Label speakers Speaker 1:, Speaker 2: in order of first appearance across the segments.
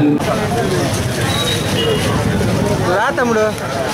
Speaker 1: అది
Speaker 2: రా తమ్ముడు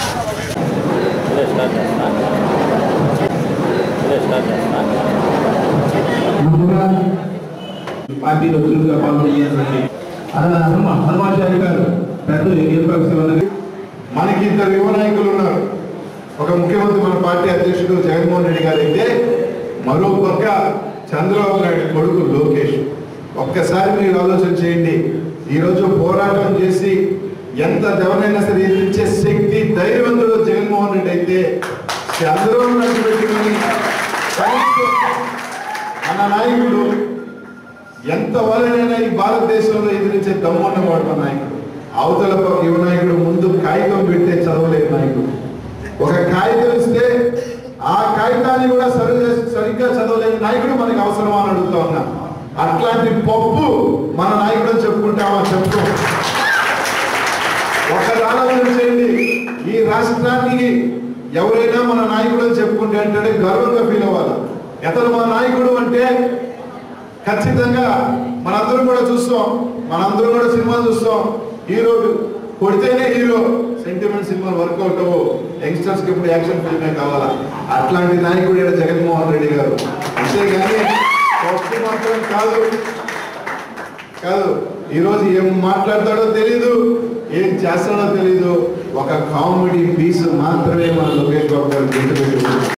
Speaker 1: ముందుగా పార్టీలో చురుగ్గా పాల్గొనేటువంటి అలా హనుమాన్ హనుమాచారి గారు పెద్దలు ఏర్పరిచి ఉన్నది
Speaker 3: మనకి ఇద్దరు యువ నాయకులు ఉన్నారు ఒక ముఖ్యమంత్రి మన పార్టీ అధ్యక్షుడు జగన్మోహన్ రెడ్డి గారు అయితే మరో పక్క చంద్రబాబు నాయుడు కొడుకు లోకేష్ ఒక్కసారి మీరు ఆలోచన చేయండి ఈరోజు పోరాటం చేసి ఎంత ఎవరినైనా సరే ఎదిరించే శక్తి ధైర్యవంతుడు జగన్మోహన్ రెడ్డి అయితే చంద్రబాబు నాయుడు పెట్టుకుని కనీసం మన నాయకుడు ఎంత వాళ్ళనైనా ఈ భారతదేశంలో ఎదిరించే దమ్మున్నవాడు మన నాయకుడు అవతల పక్క యువ నాయకుడు ముందు కాగితం పెట్టే చదవలేని నాయకుడు ఒక కాగితం ఇస్తే ఆ కాగితాన్ని కూడా సరి సరిగ్గా చదవలేని నాయకుడు మనకి అవసరమా అని అడుగుతా ఉన్నా అట్లాంటి పప్పు మన నాయకుడు అని చెప్పుకుంటామా చెప్పు ఒక ఆలోచన చేయండి ఈ రాష్ట్రానికి ఎవరైనా మన నాయకుడు అని చెప్పుకుంటే అంటే గర్వంగా ఫీల్ అవ్వాలి అతను మన నాయకుడు అంటే ఖచ్చితంగా మనందరం కూడా చూస్తాం మనందరం కూడా సినిమా చూస్తాం హీరో కొడితేనే హీరో సెంటిమెంట్ సినిమా వర్కౌట్ అవ్వు యంగ్స్టర్స్ కి ఇప్పుడు యాక్షన్ ఫిల్మే కావాలా అట్లాంటి నాయకుడు ఈడ జగన్మోహన్ రెడ్డి గారు అంతేగాని పప్పు మాత్రం కాదు కాదు ఈరోజు ఏం మాట్లాడతాడో తెలీదు ఏం చేస్తాడో తెలీదు ఒక కామెడీ పీస్ మాత్రమే మన లోకేష్ బాబు గారు గుర్తుపెట్టుకుంటారు